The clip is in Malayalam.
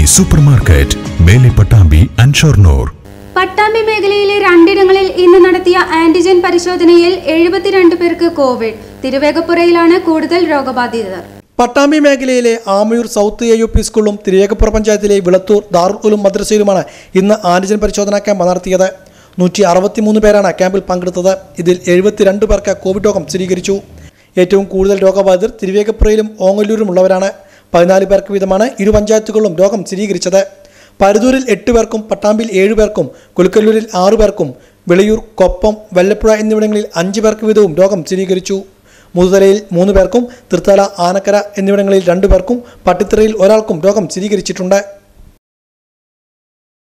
സൂപ്പർ മാർക്കറ്റ് മേലെ പട്ടാമ്പി ആൻഡ് ഷൊർണൂർ പട്ടാമ്പി മേഖലയിലെ രണ്ടിടങ്ങളിൽ ഇന്ന് നടത്തിയ ആന്റിജൻ പരിശോധനയിൽ എഴുപത്തിരണ്ട് പേർക്ക് കോവിഡ് തിരുവേഗപ്പുറയിലാണ് കൂടുതൽ രോഗബാധിതർ പട്ടാമ്പി മേഖലയിലെ Amayur south A U P സ്കൂളും തിരുവേഗപ്പുറ പഞ്ചായത്തിലെ വിളത്തൂർ ദാറുൽ ഉലും മദ്രസയിലുമാണ് ഇന്ന് ആന്റിജൻ പരിശോധനാ ക്യാമ്പ് നടത്തിയത് നൂറ്റി അറുപത്തിമൂന്ന് പേരാണ് ക്യാമ്പിൽ പങ്കെടുത്തത് ഇതിൽ എഴുപത്തിരണ്ട് പേർക്ക് കോവിഡ് രോഗം സ്ഥിരീകരിച്ചു ഏറ്റവും കൂടുതൽ രോഗബാധിതർ തിരുവേഗപ്പുറയിലും ഓങ്ങല്ലൂരും ഉള്ളവരാണ് പതിനാല് പേർക്ക് വീതമാണ് ഇരു പഞ്ചായത്തുകളിലും രോഗം സ്ഥിരീകരിച്ചത് പരുതൂരിൽ എട്ട് പേർക്കും പട്ടാമ്പിയിൽ ഏഴ് പേർക്കും കുലുക്കല്ലൂരിൽ ആറു പേർക്കും വെളിയൂർ കൊപ്പം വെല്ലപ്പുഴ എന്നിവിടങ്ങളിൽ അഞ്ച് പേർക്ക് വീതവും രോഗം സ്ഥിരീകരിച്ചു മുതുതലയിൽ മൂന്ന് പേർക്കും തൃത്തല ആനക്കര എന്നിവിടങ്ങളിൽ രണ്ടു പേർക്കും പട്ടിത്തറയിൽ ഒരാൾക്കും രോഗം സ്ഥിരീകരിച്ചിട്ടുണ്ട്